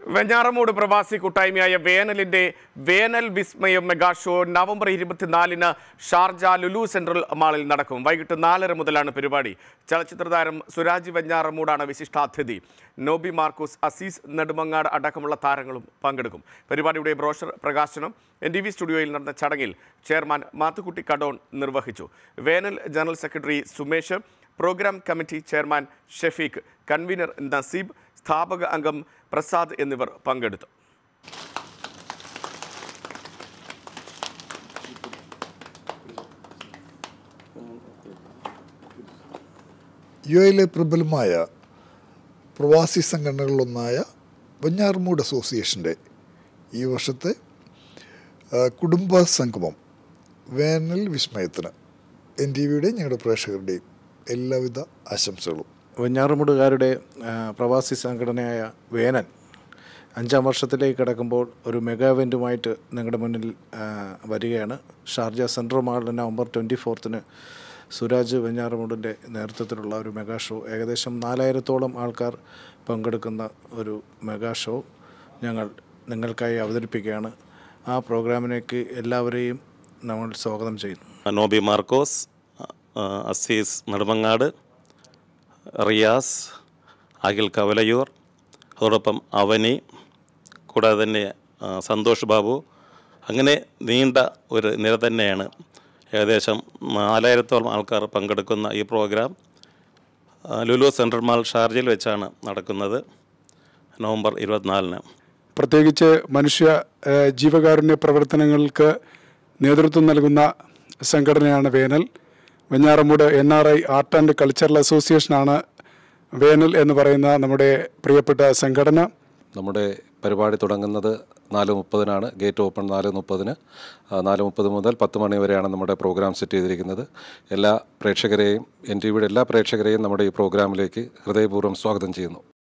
വെഞ്ഞാറമൂട് പ്രവാസി കൂട്ടായ്മയായ വേനലിന്റെ Venal Vismayam mega show November ഇരുപത്തിനാലിന് ഷാർജ ലുലു സെൻട്രൽ മാളിൽ നടക്കും വൈകിട്ട് നാലര മുതലാണ് പരിപാടി ചലച്ചിത്ര താരം സുരാജ് വെഞ്ഞാറമൂടാണ് വിശിഷ്ടാതിഥി നോബി മാർക്കൂസ് അസീസ് നെടുമങ്ങാട് അടക്കമുള്ള താരങ്ങളും പങ്കെടുക്കും പരിപാടിയുടെ ബ്രോഷർ പ്രകാശനം എൻ ടി വി സ്റ്റുഡിയോയിൽ നടന്ന ചടങ്ങിൽ ചെയർമാൻ മാത്തുക്കുട്ടി കഡോൺ നിർവഹിച്ചു Venal general secretary Sumesh program committee chairman Shefeek convener Naseeb സ്ഥാപക അംഗം പ്രസാദ് എന്നിവർ പങ്കെടുത്തു യു എയിലെ പ്രബലമായ പ്രവാസി സംഘടനകളിലൊന്നായ വെഞ്ഞാറമൂട് അസോസിയേഷൻ്റെ ഈ വർഷത്തെ ആ, കുടുംബ സംഗമം വേനൽ വിസ്മയത്തിന് എൻ ടി വിയുടെ ഞങ്ങളുടെ പ്രേക്ഷകരുടെയും എല്ലാവിധ ആശംസകളും വെഞ്ഞാറുമുടുകാരുടെ ആ, പ്രവാസി സംഘടനയായ വേനൽ അഞ്ചാം വർഷത്തിലേക്ക് കിടക്കുമ്പോൾ ഒരു മെഗാ ഇവൻറ്റുമായിട്ട് നിങ്ങളുടെ മുന്നിൽ ആ, വരികയാണ് ഷാർജ സെൻട്രൽ മാളിൽ നവംബർ ട്വൻറ്റി ഫോർത്തിന് സുരാജ് വെഞ്ഞാറമുടിൻ്റെ നേതൃത്വത്തിലുള്ള ഒരു മെഗാ ഷോ ഏകദേശം നാലായിരത്തോളം ആൾക്കാർ പങ്കെടുക്കുന്ന ഒരു മെഗാ ഷോ ഞങ്ങൾ നിങ്ങൾക്കായി അവതരിപ്പിക്കുകയാണ് ആ പ്രോഗ്രാമിലേക്ക് എല്ലാവരെയും നമ്മൾ സ്വാഗതം ചെയ്യുന്നു നോബി മാർക്കോസ് അ- അസീസ് നെടുമങ്ങാട് റിയാസ് അഖിൽ കവലയൂർ അതോടൊപ്പം അവനി കൂടാതെ തന്നെ ആ, സന്തോഷ് ബാബു അങ്ങനെ നീണ്ട ഒരു നിര തന്നെയാണ് ഏകദേശം നാലായിരത്തോളം ആൾക്കാർ പങ്കെടുക്കുന്ന ഈ പ്രോഗ്രാം ആ, ലുലു സെൻട്രൽ മാൾ ഷാർജയിൽ വെച്ചാണ് നടക്കുന്നത് നവംബർ ഇരുപത്തിനാലിന് പ്രത്യേകിച്ച് മനുഷ്യ ഏഹ്, ജീവകാരുണ്യ പ്രവർത്തനങ്ങൾക്ക് നേതൃത്വം നൽകുന്ന സംഘടനയാണ് Venal Venjaramoodu N R I art and cultural അസോസിയേഷനാണ് വേനൽ എന്ന് പറയുന്ന നമ്മുടെ പ്രിയപ്പെട്ട സംഘടന നമ്മുടെ പരിപാടി തുടങ്ങുന്നത് നാല് മുപ്പതിനാണ് ഗേറ്റ് ഓപ്പൺ നാല് മുപ്പതിന് ആ, നാല് മുപ്പത് മുതൽ പത്ത് മണി വരെയാണ് നമ്മുടെ പ്രോഗ്രാം സെറ്റ് ചെയ്തിരിക്കുന്നത് എല്ലാ പ്രേക്ഷകരെയും എൻ ടി വിയുടെ എല്ലാ പ്രേക്ഷകരെയും നമ്മുടെ ഈ പ്രോഗ്രാമിലേക്ക് ഹൃദയപൂർവ്വം സ്വാഗതം ചെയ്യുന്നു